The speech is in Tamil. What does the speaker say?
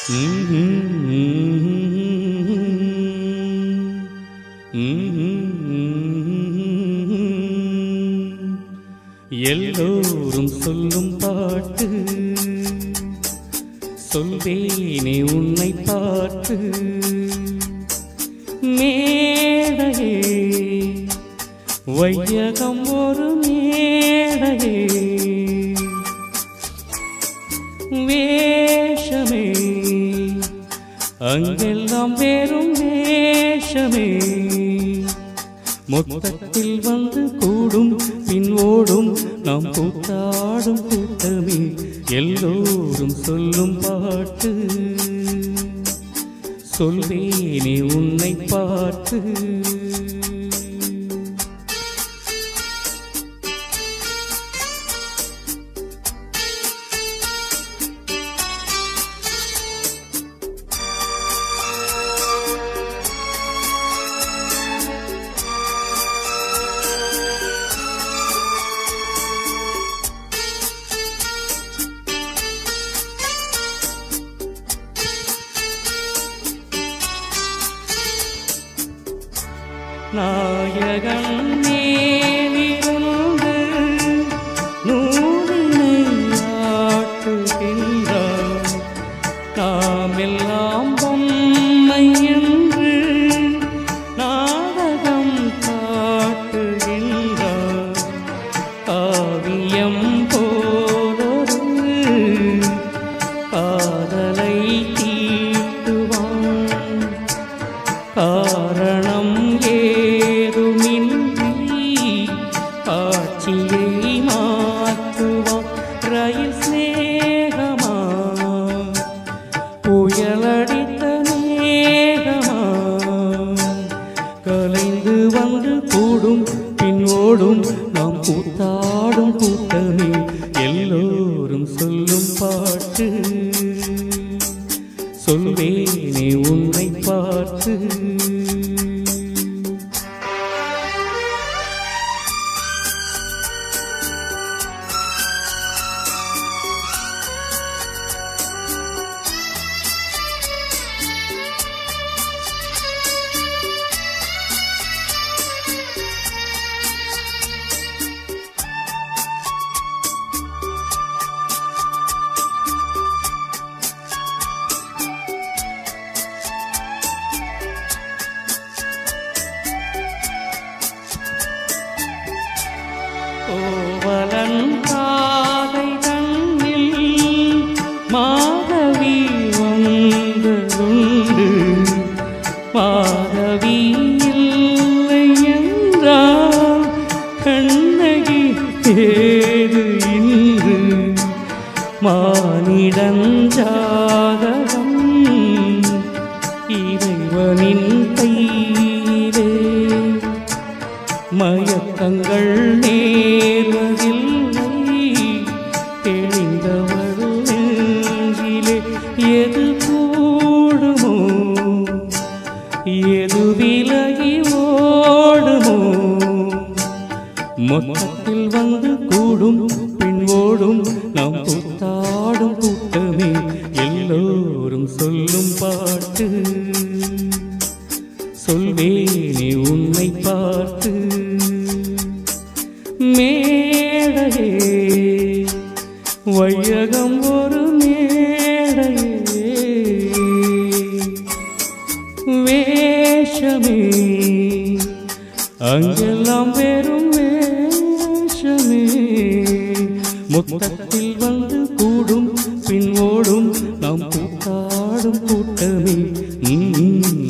எல்லோரும் சொல்லும் பாட்டு சொல்வேனே உன்னை பார்த்து மேடையே வையகம் ஒரு மேடையே வேஷமே அங்கெல்லாம் வேறும் வேஷமே மொத்தத்தில் வந்து கூடும் பின் ஓடும் நாம் கூத்தாடும் கூட்டமே எல்லோரும் சொல்லும் பாட்டு சொல்வேனே உன்னை பார்த்து நாயகன் மேலிருந்து நூலினை ஆட்டுகின்றார் நாம் எல்லாம் பொம்மை என்று நாடகம் காட்டுகின்றார் காவியம் போலொரு காதலை தீட்டுவான் காரணம் ஏதுமின்றி காட்சியை மாற்றுவான் ரயில் சிநேகமா புயலடித்த மேகமா கலைந்து வந்து கூடும் பின்னோடும் நாம் கூத்தாடும் கூட்டமே எல்லோரும் சொல்லும் பாட்டு சொல்வேனே உன்னை பார்த்து கோவலன் காதை தன்னில் மாதவி வந்ததுண்டு மாதவி இல்லை என்றால் கண்ணகி ஏது இன்று மானிடன் ஜாதகம் இறைவனின் கையிலே மயக்கங்கள் நேர்வதில்லை தெளிந்தவள் நெஞ்சிலே எது கூடுமோ எது விலகி ஓடுமோ மொத்தத்தில் வந்து கூடும் பின் ஓடும் நாம் கூத்தாடும் கூட்டமே எல்லோரும் சொல்லும் பாட்டு சொல்வேனே உன்னை பார்த்து மேடையே வையகம் ஒரு மேடையே வேஷமே அங்கெல்லாம் வெறும் வேஷமே மொத்தத்தில் வந்து கூடும் பின் ஓடும் நாம் கூத்தாடும் கூட்டமே ம், ம்,